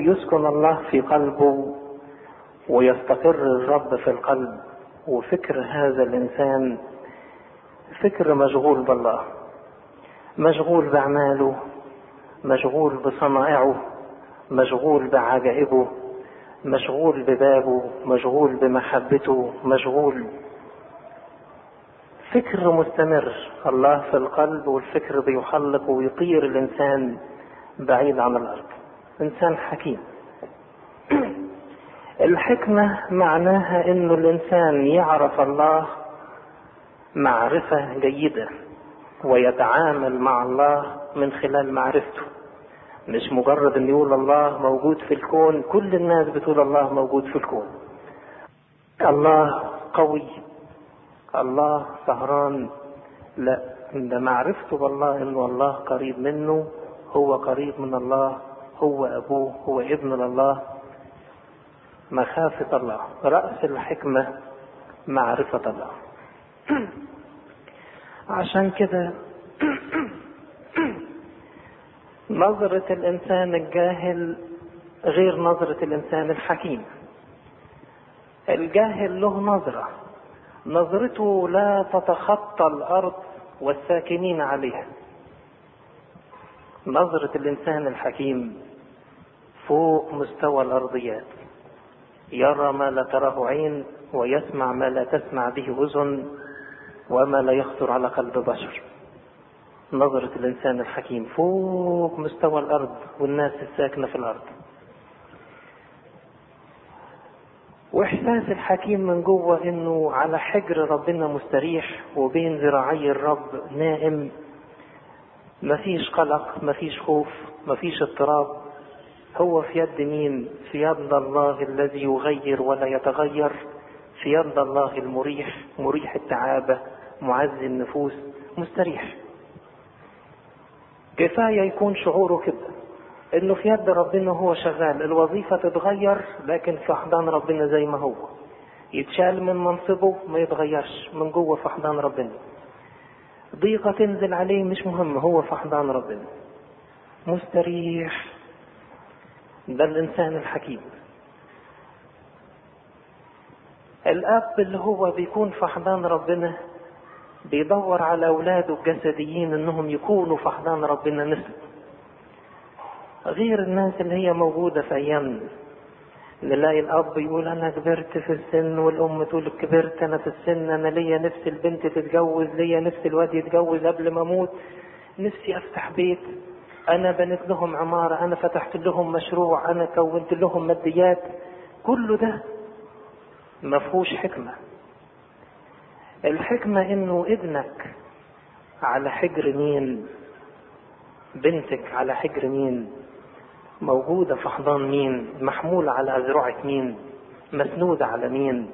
يسكن الله في قلبه ويستقر الرب في القلب وفكر هذا الانسان فكر مشغول بالله مشغول باعماله مشغول بصنائعه مشغول بعجائبه مشغول ببابه مشغول بمحبته مشغول فكر مستمر الله في القلب والفكر بيحلق ويطير الانسان بعيد عن الارض انسان حكيم الحكمة معناها انه الانسان يعرف الله معرفة جيدة ويتعامل مع الله من خلال معرفته مش مجرد ان يقول الله موجود في الكون كل الناس بتقول الله موجود في الكون الله قوي الله سهران لا ده معرفته بالله انه الله قريب منه هو قريب من الله هو ابوه هو ابن لله مخافة الله رأس الحكمة معرفة الله عشان كده نظرة الإنسان الجاهل غير نظرة الإنسان الحكيم الجاهل له نظرة نظرته لا تتخطى الأرض والساكنين عليها نظرة الإنسان الحكيم فوق مستوى الأرضيات يرى ما لا تراه عين ويسمع ما لا تسمع به أذن وما لا يخطر على قلب بشر نظرة الإنسان الحكيم فوق مستوى الأرض والناس الساكنة في الأرض وإحساس الحكيم من جوه إنه على حجر ربنا مستريح وبين ذراعي الرب نائم مفيش قلق مفيش خوف مفيش اضطراب هو في يد مين في يد الله الذي يغير ولا يتغير في يد الله المريح مريح التعابة معزي النفوس مستريح كفاية يكون شعوره كده انه في يد ربنا هو شغال الوظيفة تتغير لكن في احضان ربنا زي ما هو يتشال من منصبه ما يتغيرش من جوه في احضان ربنا ضيقة تنزل عليه مش مهم هو في احضان ربنا مستريح ده الانسان الحكيم الاب اللي هو بيكون في احضان ربنا بيدور على اولاده الجسديين انهم يكونوا في احضان ربنا مثله غير الناس اللي هي موجودة في ايامنا نلاقي الاب يقول انا كبرت في السن والام تقول كبرت انا في السن انا ليا نفس البنت تتجوز ليا نفس الواد يتجوز قبل ما اموت نفسي افتح بيت انا بنيت لهم عمارة انا فتحت لهم مشروع انا كونت لهم ماديات كل ده مفهوش حكمة الحكمة انه ابنك على حجر مين بنتك على حجر مين موجودة في حضان مين محمولة على أذرعة مين مسنودة على مين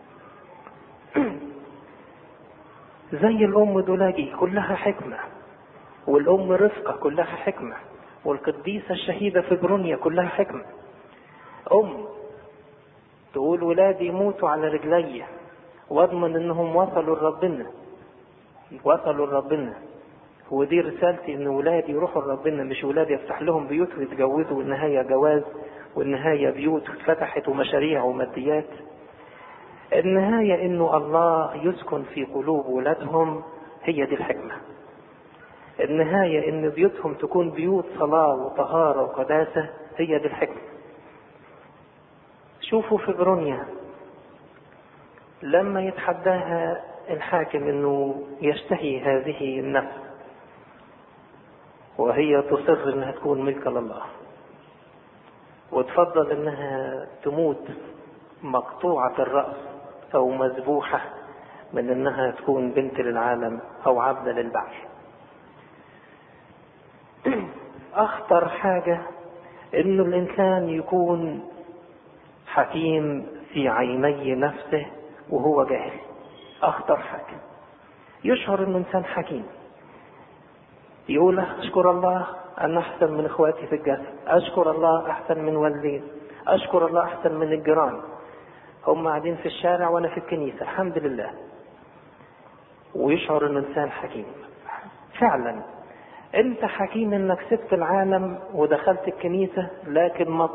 زي الأم دولاجي كلها حكمة والأم رفقة كلها حكمة والقديسة الشهيدة في برونيا كلها حكمة أم تقول ولادي يموتوا على رجلي واضمن انهم وصلوا لربنا وصلوا لربنا ودي رسالتي ان ولادي يروحوا لربنا مش ولادي يفتح لهم بيوت ويتجوزوا والنهايه جواز والنهايه بيوت اتفتحت ومشاريع وماديات النهايه انه الله يسكن في قلوب ولادهم هي دي الحكمه النهايه ان بيوتهم تكون بيوت صلاه وطهاره وقداسه هي دي الحكمه شوفوا في برونيا لما يتحداها الحاكم انه يشتهي هذه النفس وهي تصر انها تكون ملك لله وتفضل انها تموت مقطوعة الرأس او مذبوحة من انها تكون بنت للعالم او عبدة للبعث اخطر حاجة انه الانسان يكون حكيم في عيني نفسه وهو جاهل اخطر حاجة يشعر انه انسان حكيم يقول اشكر الله انا احسن من اخواتي في الجسد اشكر الله احسن من والدين اشكر الله احسن من الجيران هم قاعدين في الشارع وانا في الكنيسة الحمد لله ويشعر انه انسان حكيم فعلا انت حكيم انك سبت العالم ودخلت الكنيسة لكن ما